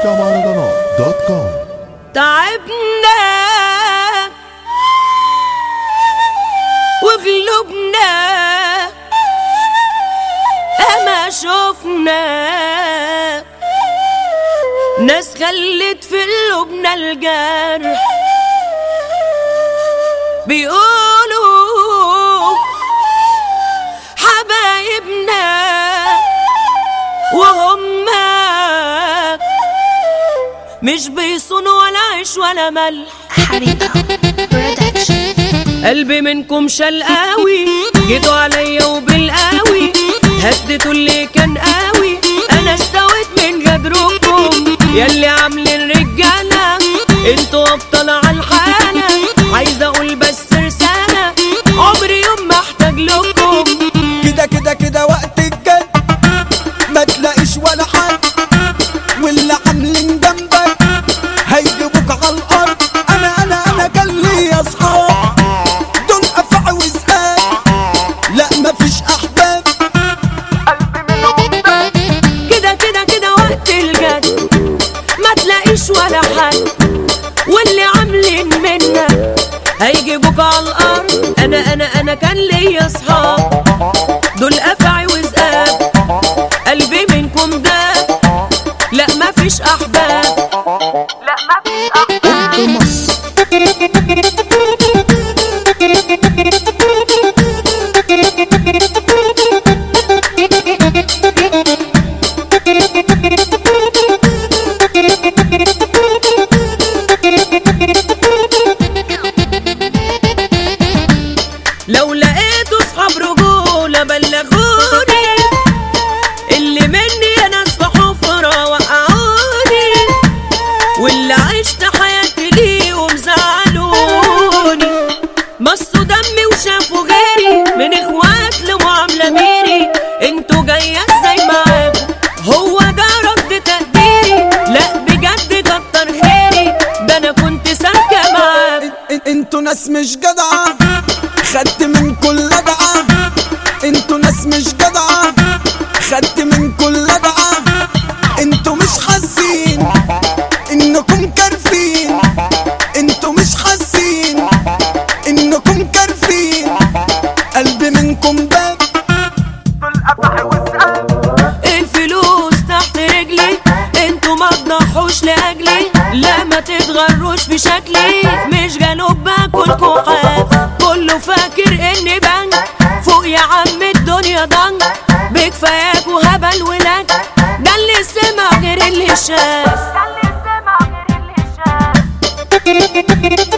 مهرجانات دوت كوم تعبنا وقلوبنا أما شفنا ناس خلت في قلوبنا الجرح بيقولوا حبايبنا وهم مش بيصونوا ولا عيش ولا ملح حريقة برودكشن قلبي منكم شل قوي جيتوا عليا وبالقوي هدتوا اللي كان قوي انا استويت من غدركم ياللي عاملين رجاله انتوا ابطال على الحاله عايزه اقول بس رساله عمري يوم ما احتاج لكم كده كده كده وقت الجد ما تلاقيش ولا حد واللي عاملين جنبك هيجيبوك على الارض انا انا انا كان ليا اصحاب دول افعى وزقاق لا مفيش احباب كده كده كده وقت الجد ما تلاقيش ولا حد واللي عاملين منا هيجيبوك على الارض انا انا انا كان ليا اصحاب دول افعي وزقاب قلبي منكم ده لا ما فيش احباب لا ما فيش احباب لو لقيتوا صحاب رجولة بلغوني اللي مني انا في حفرة وقعوني واللي عشت حياتي ليهم زعلوني مصوا دمي وشافوا غيري من اخوات لمعاملة ميري انتوا جاية ازاي معاكم هو ده رد تقديري لا بجد كتر خيري ده انا كنت سالكة معاكم إن- انتوا ناس مش جدعة خدت من كل لدعة انتوا ناس مش جدعة خدت من كل لدعة انتوا مش حاسين انكم كارفين انتوا مش حاسين انكم كارفين قلبي منكم باب الفلوس تحت رجلي انتوا ما تضحوش لاجلي لا ما تتغروش في شكلي مش جنوب باكلكوا خاف كله فاكر اني بنك فوق يا عم الدنيا ضنك بكفاياك وهبل ولك ده اللي سمع غير اللي شاف